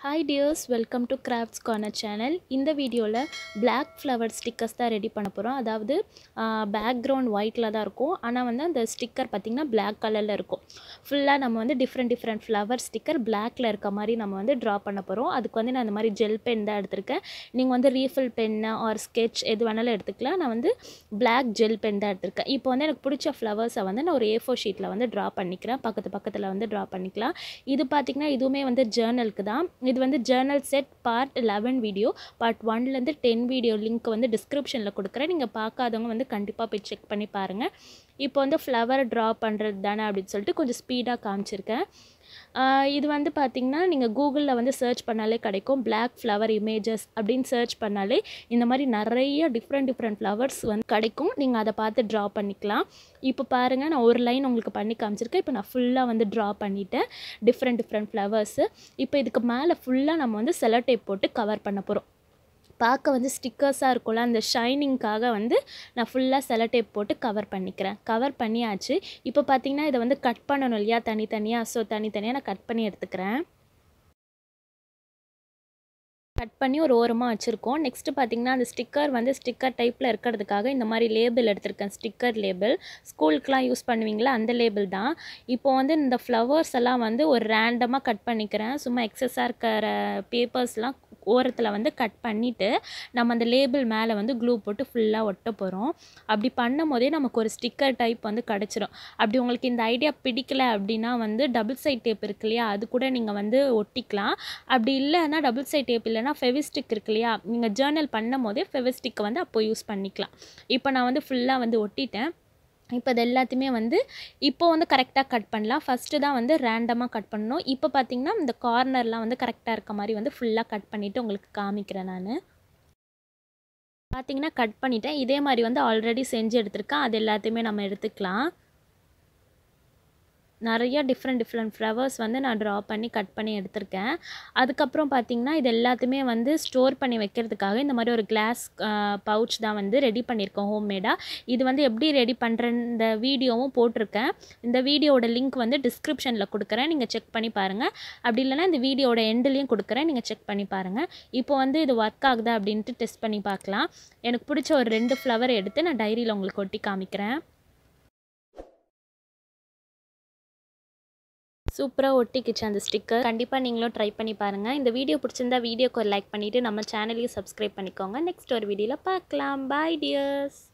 hi dears welcome to crafts corner channel இந்த வீடியோவில் Black flower stickers தான் ready பண்ண போகிறோம் அதாவது பேக்ரவுண்ட் ஒயிட்டில் தான் இருக்கும் ஆனால் வந்து அந்த ஸ்டிக்கர் பார்த்திங்கன்னா Black கலரில் இருக்கும் ஃபுல்லாக நம்ம வந்து டிஃப்ரெண்ட் டிஃப்ரெண்ட் ஃப்ளவர் ஸ்டிக்கர் பிளாக்ல இருக்க மாதிரி நம்ம வந்து ட்ரா பண்ண போகிறோம் அதுக்கு வந்து நான் இந்த மாதிரி ஜெல் பென் தான் எடுத்திருக்கேன் நீங்கள் வந்து ரீஃபில் பென்னு ஆர் ஸ்கெட்ச் எது வேணாலும் எடுத்துக்கலாம் நான் வந்து Black ஜெல் பென் தான் எடுத்திருக்கேன் இப்போ வந்து எனக்கு பிடிச்ச ஃப்ளவர்ஸை வந்து நான் ஒரு ஏ ஃபோர் ஷீட்டில் வந்து ட்ரா பண்ணிக்கிறேன் பக்கத்து பக்கத்தில் வந்து ட்ரா பண்ணிக்கலாம் இது பார்த்திங்கன்னா இதுவுமே வந்து ஜேர்னலுக்கு தான் இது வந்து journal set part eleven video part ஒன்லேருந்து டென் வீடியோ லிங்க் வந்து டிஸ்கிரிப்ஷனில் கொடுக்குறேன் நீங்கள் பார்க்காதவங்க வந்து கண்டிப்பாக போய் செக் பண்ணி பாருங்கள் இப்போ வந்து ஃப்ளவர் ட்ரா பண்ணுறது தானே அப்படின்னு சொல்லிட்டு கொஞ்சம் ஸ்பீடாக காமிச்சிருக்கேன் ஆஹ் இது வந்து பார்த்திங்கன்னா நீங்கள் கூகுளில் வந்து சர்ச் பண்ணாலே கிடைக்கும் Black ஃப்ளவர் இமேஜஸ் அப்படின்னு சர்ச் பண்ணாலே இந்த மாதிரி நிறைய டிஃப்ரெண்ட் டிஃப்ரெண்ட் ஃப்ளவர்ஸ் வந்து கிடைக்கும் நீங்கள் அதை பார்த்து ட்ரா பண்ணிக்கலாம் இப்போ பாருங்கள் நான் ஒரு லைன் உங்களுக்கு பண்ணி காமிச்சிருக்கேன் இப்போ நான் ஃபுல்லாக வந்து ட்ரா பண்ணிட்டேன் டிஃப்ரெண்ட் டிஃப்ரெண்ட் ஃப்ளவர்ஸு இப்போ இதுக்கு மேலே ஃபுல்லாக நம்ம வந்து செலோ டேப் போட்டு கவர் பண்ண போகிறோம் பார்க்க வந்து ஸ்டிக்கர்ஸாக இருக்கும்ல அந்த ஷைனிங்காக வந்து நான் ஃபுல்லாக செலோ டேப் போட்டு கவர் பண்ணிக்கிறேன் கவர் பண்ணியாச்சு இப்போ பார்த்தீங்கன்னா இதை வந்து கட் பண்ணணும் இல்லையா தனித்தனியாக ஸோ தனித்தனியாக நான் கட் பண்ணி எடுத்துக்கிறேன் கட் பண்ணி ஒரு ஓரமாக வச்சுருக்கோம் நெக்ஸ்ட்டு பார்த்தீங்கன்னா அந்த ஸ்டிக்கர் வந்து ஸ்டிக்கர் டைப்பில் இருக்கிறதுக்காக இந்த மாதிரி லேபிள் எடுத்திருக்கேன் ஸ்டிக்கர் லேபிள் ஸ்கூலுக்குலாம் யூஸ் பண்ணுவீங்களா அந்த லேபிள் தான் இப்போ வந்து இந்த ஃப்ளவர்ஸ் எல்லாம் வந்து ஒரு ரேண்டமாக கட் பண்ணிக்கிறேன் சும்மா எக்ஸஸாக இருக்கிற பேப்பர்ஸ்லாம் ஓரத்தில் வந்து கட் பண்ணிவிட்டு நம்ம அந்த லேபிள் மேலே வந்து க்ளூ போட்டு ஃபுல்லாக ஒட்ட போகிறோம் அப்படி பண்ணும் போதே நமக்கு ஒரு ஸ்டிக்கர் டைப் வந்து கிடச்சிரும் அப்படி உங்களுக்கு இந்த ஐடியா பிடிக்கல அப்படின்னா வந்து டபுள் சைட் டேப் இருக்கு இல்லையா அது கூட நீங்கள் வந்து ஒட்டிக்கலாம் அப்படி இல்லைன்னா டபுள் சைட் டேப் இல்லைன்னா ஃபெவிஸ்டிக் இருக்கு இல்லையா நீங்கள் ஜேர்னல் பண்ணும் போதே ஃபெவிஸ்டிக்கை வந்து அப்போ யூஸ் பண்ணிக்கலாம் இப்போ நான் வந்து ஃபுல்லாக வந்து ஒட்டிட்டேன் இப்போ இது எல்லாத்தையுமே வந்து இப்போ வந்து கரெக்டாக கட் பண்ணலாம் ஃபஸ்ட்டு தான் வந்து ரேண்டமாக கட் பண்ணணும் இப்போ பார்த்தீங்கன்னா இந்த கார்னர்லாம் வந்து கரெக்டாக இருக்க மாதிரி வந்து ஃபுல்லாக கட் பண்ணிவிட்டு உங்களுக்கு காமிக்கிறேன் நான் பார்த்தீங்கன்னா கட் பண்ணிட்டேன் இதே மாதிரி வந்து ஆல்ரெடி செஞ்சு எடுத்திருக்கேன் அது எல்லாத்தையுமே நம்ம எடுத்துக்கலாம் நிறைய டிஃப்ரெண்ட் டிஃப்ரெண்ட் ஃப்ளவர்ஸ் வந்து நான் ட்ரா பண்ணி கட் பண்ணி எடுத்திருக்கேன் அதுக்கப்புறம் பார்த்திங்கன்னா இது எல்லாத்தையுமே வந்து ஸ்டோர் பண்ணி வைக்கிறதுக்காக இந்த மாதிரி ஒரு கிளாஸ் பவுச் தான் வந்து ரெடி பண்ணியிருக்கோம் ஹோம்மேடாக இது வந்து எப்படி ரெடி பண்ணுற இந்த வீடியோவும் போட்டிருக்கேன் இந்த வீடியோவோட லிங்க் வந்து டிஸ்கிரிப்ஷனில் கொடுக்குறேன் நீங்கள் செக் பண்ணி பாருங்கள் அப்படி இல்லைனா இந்த வீடியோட எண்டுலேயும் கொடுக்குறேன் நீங்கள் செக் பண்ணி பாருங்கள் இப்போ வந்து இது ஒர்க் ஆகுதா அப்படின்ட்டு டெஸ்ட் பண்ணி பார்க்கலாம் எனக்கு பிடிச்ச ஒரு ரெண்டு ஃப்ளவர் எடுத்து நான் டைரியில் உங்களுக்கு ஒட்டி காமிக்கிறேன் சூப்பராக ஒட்டிக்கிச்சு அந்த ஸ்டிக்கர் கண்டிப்பாக நீங்களும் ட்ரை பண்ணி பாருங்கள் இந்த வீடியோ பிடிச்சிருந்தா வீடியோக்கு ஒரு லைக் பண்ணிவிட்டு நம்ம சேனலையும் சப்ஸ்கிரைப் பண்ணிக்கோங்க நெக்ஸ்ட் ஒரு வீடியோவில் பார்க்கலாம் பாய் டியர்ஸ்